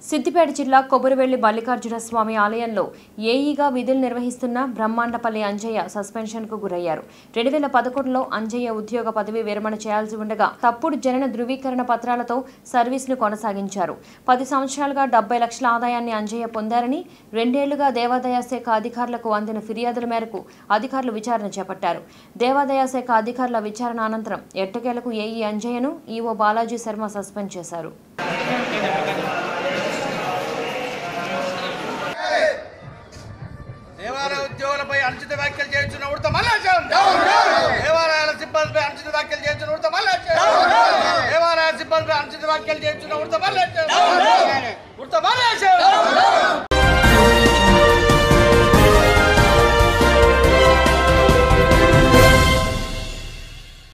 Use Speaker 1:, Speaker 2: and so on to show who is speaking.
Speaker 1: సిద్దిపేట జిల్లా కొబురవెల్లి మల్లికార్జున స్వామి ఆలయంలో ఏఈగా విధులు నిర్వహిస్తున్న బ్రహ్మాండపల్లి అంజయ్య సస్పెన్షన్ కు గురయ్యారు రెండు వేల పదకొండులో అంజయ్య ఉద్యోగ పదవి విరమణ చేయాల్సి ఉండగా తప్పుడు జనన ధృవీకరణ పత్రాలతో సర్వీసును కొనసాగించారు పది సంవత్సరాలుగా డెబ్బై లక్షల ఆదాయాన్ని అంజయ్య పొందారని రెండేళ్లుగా దేవాదాయ శాఖ అధికారులకు అందిన ఫిర్యాదుల మేరకు అధికారులు విచారణ చేపట్టారు దేవాదాయ శాఖ అధికారుల విచారణ అనంతరం ఎట్టకేలకు ఏఈ అంజయ్యను ఈవో బాలాజీ శర్మ సస్పెండ్ చేశారు
Speaker 2: దేవాలయ ఉద్యోగులపై అనుచిత వ్యాఖ్యలు చేయించిన ఉడత మల్లేశం దేవాలయాల సిబ్బందిపై అనుచిత వ్యాఖ్యలు చేయించిన ఉడత మల్లేశం దేవాలయ సిబ్బందిపై అనుచిత వ్యాఖ్యలు చేయించిన ఉడత మల్లేశం ఉడత మల్లేశం